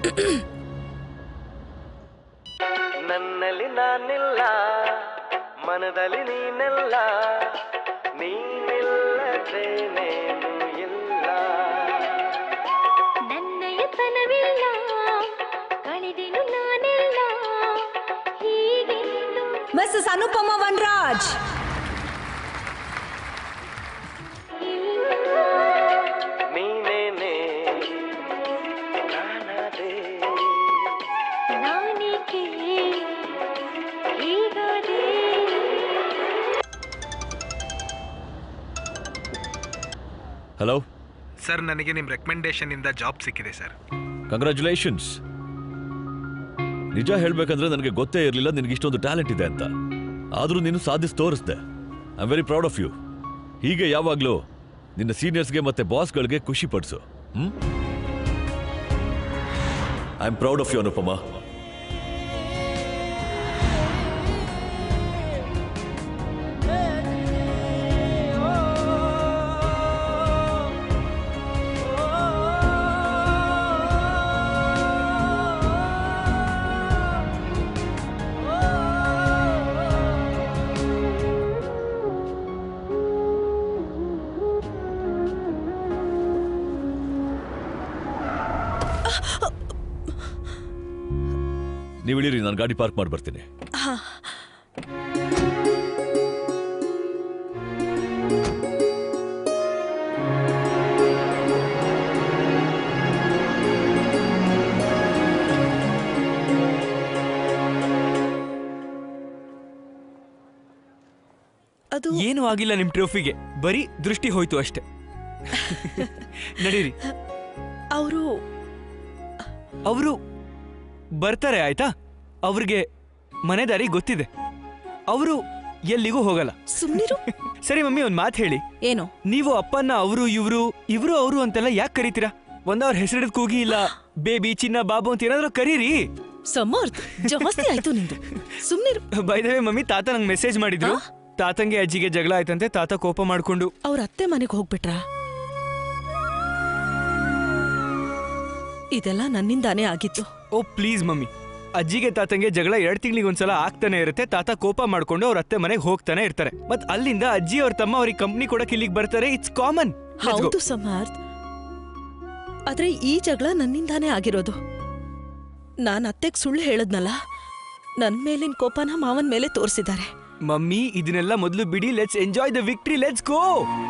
ನನ್ನಲ್ಲಿ ನಾನಿಲ್ಲ ಮನದಲ್ಲಿ ನೀನೆಲ್ಲ ನೀನಿಲ್ಲದೇನೇನು ಇಲ್ಲ ನನ್ನಯತನವಿಲ್ಲ ಕಳೆದೆನು ನಾನೆಲ್ಲ ಹೀಗೆಂದು ಮಿಸಸ್ ಅನುಪಮ ವನ್ರಾಜ್ ನೀನೇನೆ ನಾನದೇ ನಾನೇಕೆ ಹೀಗಾದೆ ಹಲೋ ಸರ್ ನನಗೆ ನಿಮ್ಮ ರೆಕಮೆಂಡೇಶನ್ ಇಂದ ಜಾಬ್ ಸಿಕ್ಕಿದೆ ಸರ್ ಕಂಗ್ರ್ಯಾಚುಲೇಷನ್ಸ್ ನಿಜ ಹೇಳ್ಬೇಕಂದ್ರೆ ನನಗೆ ಗೊತ್ತೇ ಇರಲಿಲ್ಲ ನಿನಗೆ ಇಷ್ಟೊಂದು ಟ್ಯಾಲೆಂಟ್ ಇದೆ ಅಂತ ಆದರೂ ನೀನು ಸಾಧಿಸಿ ತೋರಿಸ್ದೆ I very proud of you ಹೀಗೆ ಯಾವಾಗಲೂ ನಿನ್ನ ಸೀನಿಯರ್ಸ್ಗೆ ಮತ್ತೆ ಬಾಸ್ಗಳಿಗೆ ಖುಷಿ ಪಡಿಸು hmm I am proud of you Anupama ನೀವು ಇಳೀರಿ ನಾನು ಗಾಡಿ ಪಾರ್ಕ್ ಮಾಡಿ ಬರ್ತೀನಿ ಅದು ಏನೂ ಆಗಿಲ್ಲ ನಿಮ್ ಟ್ರೋಫಿಗೆ ಬರೀ ದೃಷ್ಟಿ ಹೋಯ್ತು ಅಷ್ಟೇ ನಡೀರಿ ಅವರು ಅವರು ಬರ್ತಾರೆ ಆಯ್ತಾ ಅವ್ರಿಗೆ ಮನೆ ದಾರಿ ಗೊತ್ತಿದೆ ಅವರು ಎಲ್ಲಿಗೂ ಹೋಗಲ್ಲ ಸುಮ್ನಿರು ಸರಿ ಮಮ್ಮಿ ಒಂದ್ ಮಾತು ಹೇಳಿ ಏನು ನೀವು ಅಪ್ಪನ್ನ ಅವರು ಇವರು ಇವರು ಅವರು ಅಂತೆಲ್ಲ ಯಾಕೆ ಕರಿತೀರಾ ಒಂದವ್ರ ಹೆಸರಿಡ್ ಕೂಗಿ ಇಲ್ಲ ಬೇಬಿ ಚಿನ್ನ ಬಾಬು ಅಂತ ಏನಾದ್ರೂ ಕರೀರಿ ಸಮರ್ಥ ಜಾಸ್ತಿ ಆಯ್ತು ನಿಂದು ಸುಮ್ನಿರು ಬೈದವೆ ಮಮ್ಮಿ ತಾತ ನಂಗೆ ಮೆಸೇಜ್ ಮಾಡಿದ್ರು ತಾತಂಗೆ ಅಜ್ಜಿಗೆ ಜಗಳ ಆಯ್ತಂತೆ ತಾತ ಕೋಪ ಮಾಡ್ಕೊಂಡು ಅವ್ರ ಅತ್ತೆ ಮನೆಗೆ ಹೋಗ್ಬಿಟ್ರಾ ಇದೆಲ್ಲ ನನ್ನಿಂದಾನೇ ಆಗಿತ್ತು ಓ ಪ್ಲೀಸ್ ಮಮ್ಮಿ ಅಜ್ಜಿಗೆ ತಾತಂಗೆ ಜಗಳ ಎರಡ್ ತಿಂಗಳಿಗೆ ಒಂದ್ಸಲ ಆಗ್ತಾನೆ ಇರುತ್ತೆ ತಾತ ಕೋಪ ಮಾಡ್ಕೊಂಡು ಅವ್ರ ಅತ್ತೆ ಮನೆಗೆ ಹೋಗ್ತಾನೆ ಇರ್ತಾರೆ ಮತ್ ಅಲ್ಲಿಂದ ಅಜ್ಜಿ ಅವ್ರ ತಮ್ಮ ಅವ್ರಿಗೆ ಕಂಪ್ನಿ ಕೊಡಕ್ ಇಲ್ಲಿಗೆ ಬರ್ತಾರೆ ಇಟ್ಸ್ ಕಾಮನ್ ಹೌದು ಸಮರ್ಥ್ ಆದ್ರೆ ಈ ಜಗಳ ನನ್ನಿಂದಾನೇ ಆಗಿರೋದು ನಾನ್ ಅತ್ತೆಗ್ ಸುಳ್ಳು ಹೇಳದ್ನಲ್ಲ ನನ್ ಮೇಲಿನ ಕೋಪನ ಮಾವನ್ ಮೇಲೆ ತೋರಿಸಿದ್ದಾರೆ ಮಮ್ಮಿ ಇದನ್ನೆಲ್ಲ ಮೊದಲು ಬಿಡಿ let's enjoy the victory let's go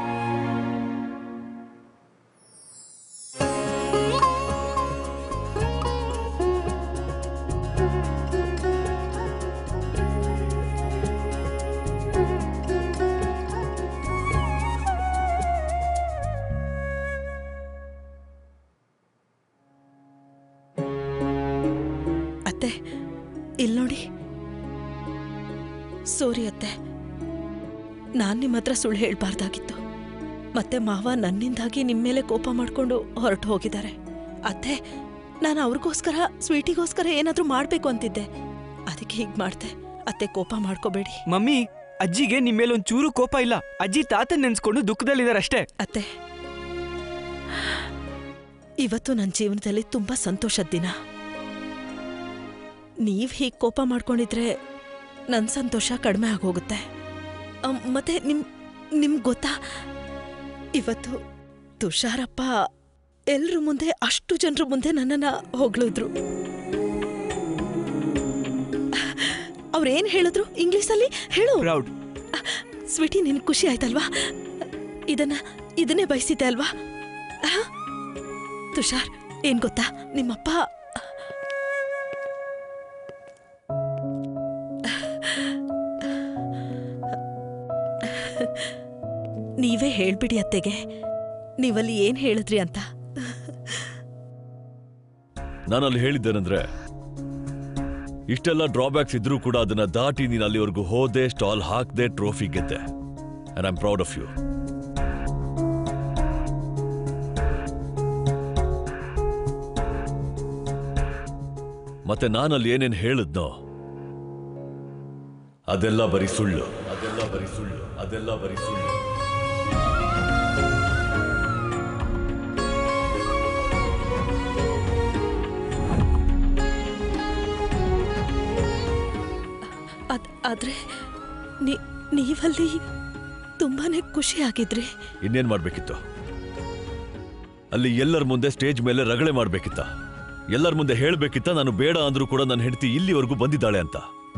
ಅತ್ತೆ ಇಲ್ ನೋಡಿ ಸೋರಿ ಅತ್ತೆ ನಾನ್ ನಿಮ್ಮ ಹತ್ರ ಸುಳ್ಳು ಹೇಳ್ಬಾರ್ದಾಗಿತ್ತು ಮತ್ತೆ ಮಾವ ನನ್ನಿಂದಾಗಿ ನಿಮ್ಮ ಮೇಲೆ ಕೋಪ ಮಾಡ್ಕೊಂಡು ಹೊರಟು ಹೋಗಿದ್ದಾರೆ ಅತ್ತೆ ನಾನು ಅವ್ರಿಗೋಸ್ಕರ ಸ್ವೀಟಿಗೋಸ್ಕರ ಏನಾದ್ರೂ ಮಾಡ್ಬೇಕು ಅಂತಿದ್ದೆ ಅದಕ್ಕೆ ಹೀಗ್ ಮಾಡ್ದೆ ಅತ್ತೆ ಕೋಪ ಮಾಡ್ಕೋಬೇಡಿ ಮಮ್ಮಿ ಅಜ್ಜಿಗೆ ನಿಮ್ ಮೇಲೆ ಒಂದ್ ಚೂರು ಕೋಪ ಇಲ್ಲ ಅಜ್ಜಿ ತಾತನ್ ನೆನ್ಸ್ಕೊಂಡು ದುಃಖದಲ್ಲಿದ್ದಾರೆ ಅಷ್ಟೇ ಅತ್ತೆ ಇವತ್ತು ನನ್ನ ಜೀವನದಲ್ಲಿ ತುಂಬಾ ಸಂತೋಷದ ದಿನ ನೀವ್ ಹೀಗೆ ಕೋಪ ಮಾಡ್ಕೊಂಡಿದ್ರೆ ನನ್ನ ಸಂತೋಷ ಕಡಿಮೆ ಆಗೋಗುತ್ತೆ ಅಮ್, ಮತ್ತೆ ನಿಮ್ ನಿಮ್ಗೆ ಗೊತ್ತಾ ಇವತ್ತು ತುಷಾರಪ್ಪ ಎಲ್ರ ಮುಂದೆ ಅಷ್ಟು ಜನರ ಮುಂದೆ ನನ್ನನ್ನ ಹೊಗಳಿದ್ರು ಅವ್ರೇನ್ ಹೇಳಿದ್ರು ಇಂಗ್ಲಿಷಲ್ಲಿ ಹೇಳು ಪ್ರೌಡ್ ಸ್ವೀಟಿ ನಿನ್ ಖುಷಿ ಆಯ್ತಲ್ವಾ ಇದನ್ನ ಇದನ್ನೇ ಬಯಸಿದ್ದೆ ಅಲ್ವಾ ಆ? ತುಷಾರ್ ಏನ್ ಗೊತ್ತಾ ನಿಮ್ಮಪ್ಪ ನೀವೇ ಹೇಳ್ಬಿಡಿ ಅತ್ತೆಗೆ ನೀವಲ್ಲಿ ಏನ್ ಹೇಳಿದ್ರಿ ಅಂತ ನಾನು ಅಲ್ಲಿ ಹೇಳಿದ್ದೇನೆಂದ್ರೆ ಇಷ್ಟೆಲ್ಲ ಡ್ರಾಬ್ಯಾಕ್ಸ್ ಇದ್ರೂ ಕೂಡ ಅದನ್ನ ದಾಟಿ ನೀನು ಅಲ್ಲಿವರೆಗೂ ಹೋದೆ ಸ್ಟಾಲ್ ಹಾಕ್ದೆ ಟ್ರೋಫಿ ಗೆದ್ದೆ and I'm proud of you ಮತ್ತೆ ನಾನಲ್ಲಿ ಏನೇನು ಹೇಳಿದ್ನೋ ಅದೆಲ್ಲ ಬರೀ ಸುಳ್ಳು ಅದೆಲ್ಲ ಬರೀ ಸುಳ್ಳು ಅದೆಲ್ಲ ಬರೀ ಸುಳ್ಳು ಆದ್ರೆ ನೀ- ನೀವಲ್ಲಿ ತುಂಬಾನೇ ಖುಷಿ ಆಗಿದ್ರಿ ಇನ್ನೇನ್ ಮಾಡ್ಬೇಕಿತ್ತು ಅಲ್ಲಿ ಎಲ್ಲರ ಮುಂದೆ ಸ್ಟೇಜ್ ಮೇಲೆ ರಗಳೆ ಮಾಡ್ಬೇಕಿತ್ತ ಎಲ್ಲರ ಮುಂದೆ ಹೇಳ್ಬೇಕಿತ್ತ ನಾನು ಬೇಡ ಅಂದ್ರೂ ಕೂಡ ನನ್ನ ಹೆಂಡತಿ ಇಲ್ಲಿವರೆಗೂ ಬಂದಿದ್ದಾಳೆ ಅಂತ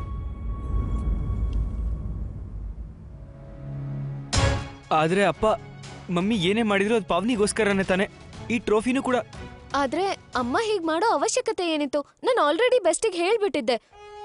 ಆದ್ರೆ ಅಪ್ಪ ಮಮ್ಮಿ ಏನೇ ಮಾಡಿದ್ರು ಅದು ಪಾವನಿಗೋಸ್ಕರನೇ ತಾನೆ ಈ ಟ್ರೋಫಿನೂ ಕೂಡ ಆದ್ರೆ ಅಮ್ಮ ಹೀಗ್ ಮಾಡೋ ಅವಶ್ಯಕತೆ ಏನಿತ್ತು ನಾನು ಆಲ್ರೆಡಿ ಬೆಸ್ಟಿಗೆ ಹೇಳ್ಬಿಟ್ಟಿದ್ದೆ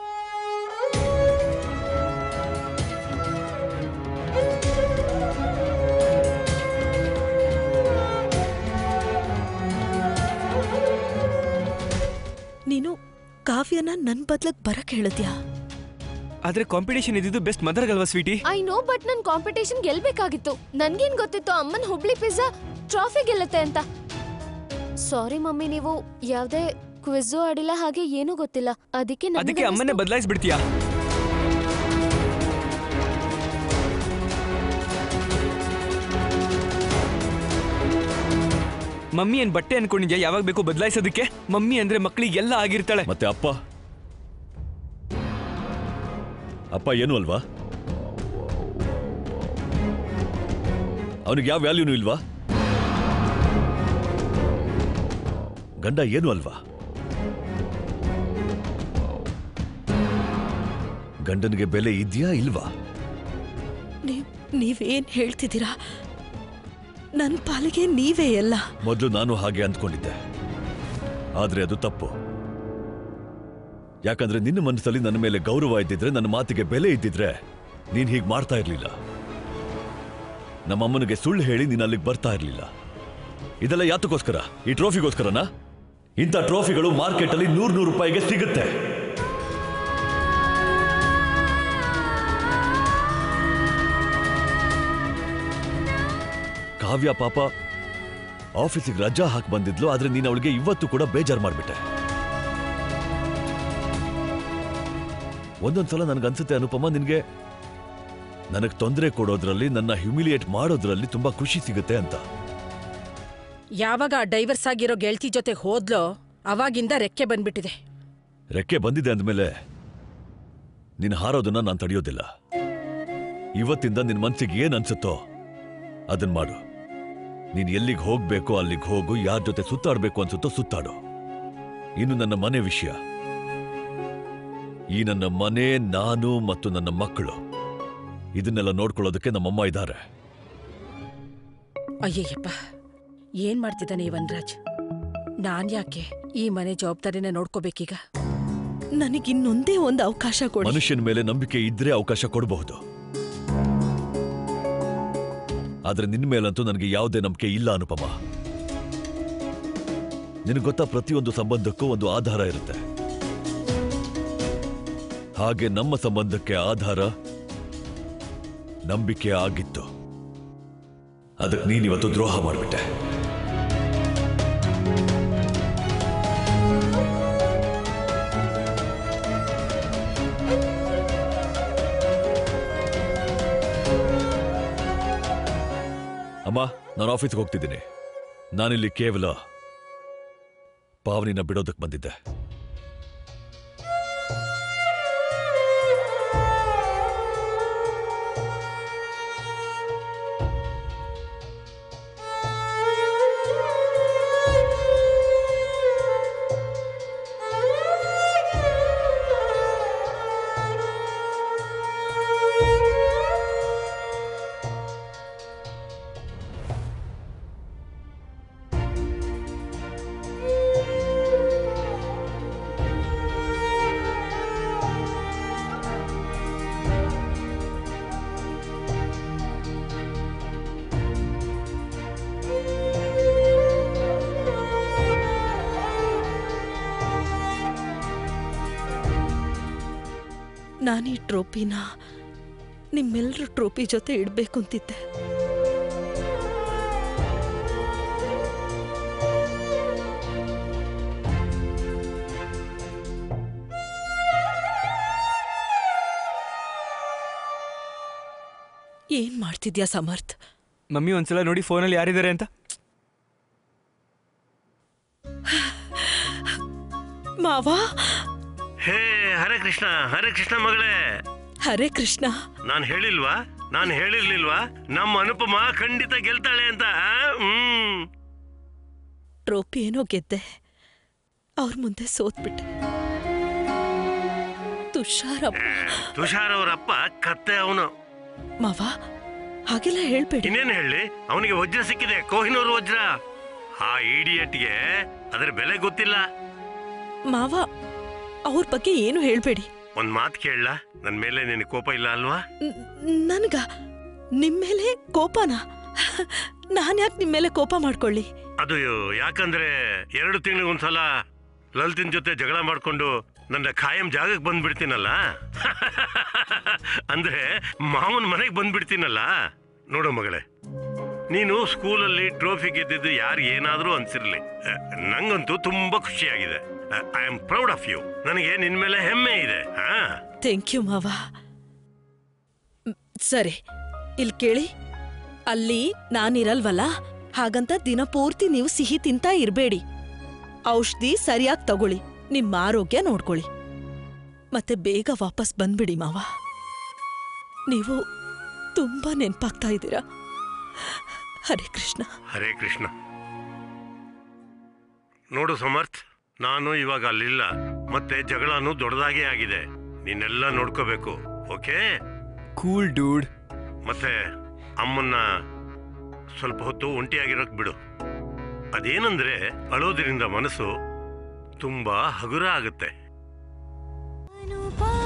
ನೀನು ಕಾವ್ಯನ ನನ್ ಬದ್ಲಕ್ ಬರಕ್ ಹೇಳಿದ್ಯಾ ಆದ್ರೆ ಕಾಂಪಿಟೇಷನ್ ಇದ್ದಿದ್ದು ಬೆಸ್ಟ್ ಮದರ್ಗಲ್ವಾ ಸ್ವೀಟಿ ಐ ನೋ ಬಟ್ ನನ್ ಕಾಂಪಿಟೇಷನ್ ಗೆಲ್ಬೇಕಾಗಿತ್ತು ನನ್ಗೇನ್ ಗೊತ್ತಿತ್ತು ಅಮ್ಮನ್ ಹುಬ್ಳಿ ಪಿಜ್ಜಾ ಟ್ರಾಫಿ ಗೆಲ್ಲುತ್ತೆ ಅಂತ ಸಾರಿ ಮಮ್ಮಿ ನೀವು ಯಾವ್ದೇ ಕ್ವಿಝು ಆಡಿಲ್ಲ ಹಾಗೆ ಏನೂ ಗೊತ್ತಿಲ್ಲ ಅದಕ್ಕೆ ನನಗ್ ಅದಕ್ಕೆ ಅಮ್ಮನ್ನೇ ಅನ್ನಿಸ್ತು- ಬದಲಾಯಿಸ್ಬಿಡ್ತೀಯಾ ಮಮ್ಮಿ ಏನ್ ಬಟ್ಟೆ ಅನ್ಕೊಂಡಿದ್ಯಾ ಯಾವಾಗ ಬೇಕು ಬದಲಾಯಿಸೋದಕ್ಕೆ ಮಮ್ಮಿ ಅಂದ್ರೆ ಮಕ್ಕಳಿಗೆ ಎಲ್ಲ ಆಗಿರ್ತಾಳೆ ಮತ್ತೆ ಅಪ್ಪ ಅಪ್ಪ ಏನು ಅಲ್ವಾ ಅವನಿಗೆ ಯಾವ ವ್ಯಾಲ್ಯೂನು ಇಲ್ವಾ ಗಂಡ ಏನು ಅಲ್ವಾ ಗಂಡನಿಗೆ ಬೆಲೆ ಇದೆಯಾ ಇಲ್ವಾ ನೀವ್ ನೀವೇನ್ ಹೇಳ್ತಿದ್ದೀರಾ ನನ್ ಪಾಲಿಗೆ ನೀವೇ ಎಲ್ಲ ಮೊದಲು ನಾನು ಹಾಗೆ ಅಂದ್ಕೊಂಡಿದ್ದೆ ಆದ್ರೆ ಅದು ತಪ್ಪು ಯಾಕಂದ್ರೆ ನಿನ್ನ ಮನಸ್ಸಲ್ಲಿ ನನ್ನ ಮೇಲೆ ಗೌರವ ಇದ್ದಿದ್ರೆ ನನ್ನ ಮಾತಿಗೆ ಬೆಲೆ ಇದ್ದಿದ್ರೆ ನೀನ್ ಹೀಗೆ ಮಾಡ್ತಾ ಇರ್ಲಿಲ್ಲ ನಮ್ಮಮ್ಮನಿಗೆ ಸುಳ್ಳು ಹೇಳಿ ನೀನು ಅಲ್ಲಿಗೆ ಬರ್ತಾ ಇರ್ಲಿಲ್ಲ ಇದೆಲ್ಲ ಯಾತಕ್ಕೋಸ್ಕರ ಈ ಟ್ರೋಫಿಗೋಸ್ಕರನಾ ಇಂಥ ಟ್ರೋಫಿಗಳು ಮಾರ್ಕೆಟಲ್ಲಿ ನೂರು ನೂರು ರೂಪಾಯಿಗೆ ಸಿಗುತ್ತೆ ಕಾವ್ಯ ಪಾಪ ಆಫೀಸಿಗೆ ರಜಾ ಹಾಕಿ ಬಂದಿದ್ಲು ಆದ್ರೆ ನೀನು ಅವಳಿಗೆ ಇವತ್ತು ಕೂಡ ಬೇಜಾರು ಮಾಡ್ಬಿಟ್ಟೆ ಒಂದೊಂದ್ಸಲ ನನಗನ್ಸುತ್ತೆ ಅನುಪಮ ನಿನ್ಗೆ ನನಗೆ ತೊಂದರೆ ಕೊಡೋದ್ರಲ್ಲಿ ನನ್ನ ಹ್ಯುಮಿಲಿಯೇಟ್ ಮಾಡೋದ್ರಲ್ಲಿ ತುಂಬಾ ಖುಷಿ ಸಿಗುತ್ತೆ ಅಂತ ಯಾವಾಗ ಆ ಡೈವರ್ಸ್ ಆಗಿರೋ ಗೆಳತಿ ಜೊತೆ ಹೋದ್ಲೋ ಅವಾಗಿಂದ ರೆಕ್ಕೆ ಬಂದ್ಬಿಟ್ಟಿದೆ ರೆಕ್ಕೆ ಬಂದಿದೆ ಅಂದಮೇಲೆ ನೀನು ಹಾರೋದನ್ನ ನಾನು ತಡೆಯೋದಿಲ್ಲ ಇವತ್ತಿಂದ ನಿನ್ನ ಮನ್ಸಿಗೆ ಏನ್ ಅನ್ಸುತ್ತೋ ಅದನ್ ಮಾಡು ನೀನ್ ಎಲ್ಲಿಗೆ ಹೋಗ್ಬೇಕೋ ಅಲ್ಲಿಗೆ ಹೋಗು ಯಾರ ಜೊತೆ ಸುತ್ತಾಡ್ಬೇಕು ಅನ್ಸುತ್ತೋ ಸುತ್ತಾಡು ಇನ್ನು ನನ್ನ ಮನೆ ವಿಷಯ ಈ ನನ್ನ ಮನೆ ನಾನು ಮತ್ತು ನನ್ನ ಮಕ್ಕಳು ಇದನ್ನೆಲ್ಲ ನೋಡ್ಕೊಳ್ಳೋದಕ್ಕೆ ನಮ್ಮಮ್ಮ ಇದ್ದಾರೆ ಅಯ್ಯಯ್ಯಪ್ಪ ಏನ್ ಮಾಡ್ತಿದ್ದಾನೆ ಈ ವನರಾಜ್ ನಾನ್ ಯಾಕೆ ಈ ಮನೆ ಜವಾಬ್ದಾರಿನ ನೋಡ್ಕೋಬೇಕೀಗ ನನಗಿನ್ನೊಂದೇ ಒಂದು ಅವಕಾಶ ಕೊಡಿ ಮನುಷ್ಯನ ಮೇಲೆ ನಂಬಿಕೆ ಇದ್ರೆ ಅವಕಾಶ ಕೊಡಬಹುದು ಆದ್ರೆ ನಿನ್ನ ಮೇಲಂತೂ ನನಗೆ ಯಾವುದೇ ನಂಬಿಕೆ ಇಲ್ಲ ಅನುಪಮ ನಿನಗೆ ಗೊತ್ತಾ ಪ್ರತಿಯೊಂದು ಸಂಬಂಧಕ್ಕೂ ಒಂದು ಆಧಾರ ಇರುತ್ತೆ ಹಾಗೆ ನಮ್ಮ ಸಂಬಂಧಕ್ಕೆ ಆಧಾರ ನಂಬಿಕೆ ಆಗಿತ್ತು ಅದಕ್ಕೆ ನೀನಿವತ್ತು ದ್ರೋಹ ಮಾಡಿಬಿಟ್ಟೆ ಅಮ್ಮ ನಾನು ಆಫೀಸ್ಗೆ ಹೋಗ್ತಿದ್ದೀನಿ ನಾನಿಲ್ಲಿ ಕೇವಲ ಪಾವನಿನ ಬಿಡೋದಕ್ಕೆ ಬಂದಿದ್ದೆ ನಾನೀ ಟ್ರೋಫಿನ ನಿಮ್ಮೆಲ್ಲರ ಟ್ರೋಫಿ ಜೊತೆ ಇಡ್ಬೇಕು ಅಂತಿದ್ದೆ ಏನ್ ಮಾಡ್ತಿದ್ಯಾ ಸಮರ್ಥ್ ಮಮ್ಮಿ ಒಂದ್ಸಲ ನೋಡಿ ಫೋನಲ್ಲಿ ಯಾರಿದ್ದಾರೆ ಅಂತ ಮಾವಾ ಹೇ ಹರೇ ಕೃಷ್ಣ ಹರೇ ಕೃಷ್ಣ ಮಗಳೇ ಹರೇ ಕೃಷ್ಣ ನಾನು ಹೇಳಿಲ್ವಾ ನಾನು ಹೇಳಿರ್ಲಿಲ್ವಾ ನಮ್ಮ ಅನುಪಮ ಖಂಡಿತ ಗೆಲ್ತಾಳೆ ಅಂತ ಆ? ಹ್ಮ್ ಟ್ರೋಫಿ ಏನೋ ಗೆದ್ದೆ ಅವ್ರ ಮುಂದೆ ಸೋತ್ಬಿಟ್ಟೆ ತುಷಾರಪ್ಪ ತುಷಾರ್ ಅವರಪ್ಪ ಕತ್ತೆ ಅವನು ಮಾವ ಹಾಗೆಲ್ಲ ಹೇಳ್ಬೇಡಿ ಇನ್ನೇನು ಹೇಳಿ ಅವನಿಗೆ ವಜ್ರ ಸಿಕ್ಕಿದೆ ಕೋಹಿನೂರು ವಜ್ರ ಆ ಇಡಿಯಟ್ಗೆ ಅದರ ಬೆಲೆ ಗೊತ್ತಿಲ್ಲ ಮಾವ ಅವ್ರ ಬಗ್ಗೆ ಏನು ಹೇಳ್ಬೇಡಿ ಒಂದ್ ಮಾತು ಕೇಳಲ್ಲ ನನ್ ಮೇಲೆ ನಿನ್ ಕೋಪ ಇಲ್ಲ ಅಲ್ವಾ ನ್- ನನ್ಗ ನಿಮ್ಮೇಲೆ ಕೋಪನ ನಾನ್ ಯಾಕೆ ನಿಮ್ಮೇಲೆ ಕೋಪ ಮಾಡ್ಕೊಳ್ಳಿ ಅದು ಯಾಕಂದ್ರೆ ಎರಡು ತಿಂಗಳಿಗೊಂದ್ಸಲ ಲಲಿತಿನ ಜೊತೆ ಜಗಳ ಮಾಡ್ಕೊಂಡು ನನ್ನ ಖಾಯಂ ಜಾಗಕ್ಕೆ ಬಂದ್ಬಿಡ್ತೀನಲ್ಲ ಅಂದ್ರೆ ಮಾವನ ಮನೆಗೆ ಬಂದ್ಬಿಡ್ತೀನಲ್ಲ ನೋಡು ಮಗಳೇ ನೀನು ಸ್ಕೂಲಲ್ಲಿ ಟ್ರೋಫಿ ಗೆದ್ದಿದ್ದು ಯಾರು ಏನಾದರೂ ಅನ್ಸಿರ್ಲಿ ಅಹ್, ನಂಗಂತೂ ತುಂಬಾ ಖುಷಿಯಾಗಿದೆ I am proud of you ನನಗೆ ನಿನ್ ಮೇಲೆ ಹೆಮ್ಮೆ ಇದೆ ಹಾ ಥ್ಯಾಂಕ್ ಯು ಮಾವ ಮ್, ಸರಿ ಇಲ್ಲಿ ಕೇಳಿ ಅಲ್ಲಿ ನಾನಿರಲ್ವಲ್ಲ ಹಾಗಂತ ದಿನ ಪೂರ್ತಿ ನೀವು ಸಿಹಿ ತಿಂತಾ ಇರ್ಬೇಡಿ ಔಷಧಿ ಸರಿಯಾಗಿ ತಗೊಳ್ಳಿ ನಿಮ್ಮ ಆರೋಗ್ಯ ನೋಡ್ಕೊಳ್ಳಿ ಮತ್ತೆ ಬೇಗ ವಾಪಸ್ ಬಂದ್ಬಿಡಿ ಮಾವ ನೀವು ತುಂಬಾ ನೆನ್ಪಾಗ್ತಾ ಇದ್ದೀರಾ ಹರೇ ಕೃಷ್ಣ ಹರೇ ಕೃಷ್ಣ ನೋಡು ಸಮರ್ಥ್ ನಾನು ಇವಾಗ ಅಲ್ಲಿಲ್ಲ ಮತ್ತೆ ಜಗಳನು ದೊಡ್ಡದಾಗೇ ಆಗಿದೆ ನೀನೆಲ್ಲ ನೋಡ್ಕೋಬೇಕು ಓಕೆ ಕೂಲ್ ಡೂಡ್ ಮತ್ತೆ ಅಮ್ಮನ್ನ ಸ್ವಲ್ಪ ಹೊತ್ತು ಒಂಟಿಯಾಗಿರೋಕ್ ಬಿಡು ಅದೇನಂದ್ರೆ ಅಳೋದ್ರಿಂದ ಮನಸ್ಸು ತುಂಬಾ ಹಗುರ ಆಗುತ್ತೆ ಅನುಪಮ